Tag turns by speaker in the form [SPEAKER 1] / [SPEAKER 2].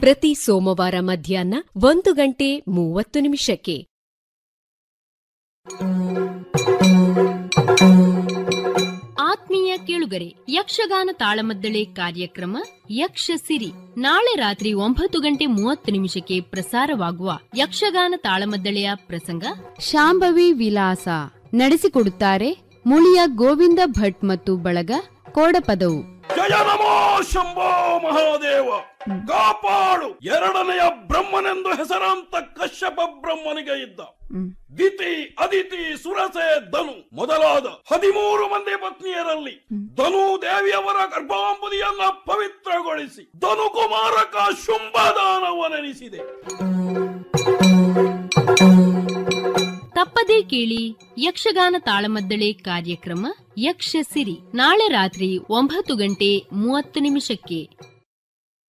[SPEAKER 1] ಪ್ರತಿ ಸೋಮವಾರ ಮಧ್ಯಾಹ್ನ ಒಂದು ಗಂಟೆ ಮೂವತ್ತು ನಿಮಿಷಕ್ಕೆ
[SPEAKER 2] ಆತ್ಮೀಯ ಕೇಳುಗರೆ ಯಕ್ಷಗಾನ ತಾಳಮದ್ದಳೆ ಕಾರ್ಯಕ್ರಮ ಯಕ್ಷ ಸಿರಿ ನಾಳೆ ರಾತ್ರಿ ಒಂಬತ್ತು ಗಂಟೆ ಮೂವತ್ತು ನಿಮಿಷಕ್ಕೆ ಪ್ರಸಾರವಾಗುವ ಯಕ್ಷಗಾನ ತಾಳಮದ್ದಳೆಯ ಪ್ರಸಂಗ
[SPEAKER 3] ಶಾಂಭವಿ ವಿಲಾಸ ನಡೆಸಿಕೊಡುತ್ತಾರೆ ಮುಳಿಯ ಗೋವಿಂದ ಭಟ್ ಮತ್ತು ಬಳಗ ಕೋಡಪದವು
[SPEAKER 4] ಜಯ ನಮೋ ಶಂಭೋ ಮಹಾದೇವ ಕಾಪಾಡು ಎರಡನೆಯ ಬ್ರಹ್ಮನೆಂದು ಹೆಸರಾಂತ ಕಶ್ಯಪ ಬ್ರಹ್ಮನಿಗೆ ಇದ್ದ ದಿತಿ ಅದಿತಿ ಸುರಸೆ ಧನು ಮೊದಲಾದ ಹದಿಮೂರು ಮಂದಿ ಪತ್ನಿಯರಲ್ಲಿ ಧನು ದೇವಿಯವರ ಗರ್ಭಾಂಬುದಿಯನ್ನ ಪವಿತ್ರಗೊಳಿಸಿ ಧನು ಕುಮಾರಕ ಶುಂಭದಾನವನೆನಿಸಿದೆ
[SPEAKER 2] ತಪ್ಪದೇ ಕೇಳಿ ಯಕ್ಷಗಾನ ತಾಳಮದ್ದಳೆ ಕಾರ್ಯಕ್ರಮ ಯಕ್ಷ ಸಿರಿ ನಾಳೆ ರಾತ್ರಿ ಒಂಬತ್ತು ಗಂಟೆ ಮೂವತ್ತು ನಿಮಿಷಕ್ಕೆ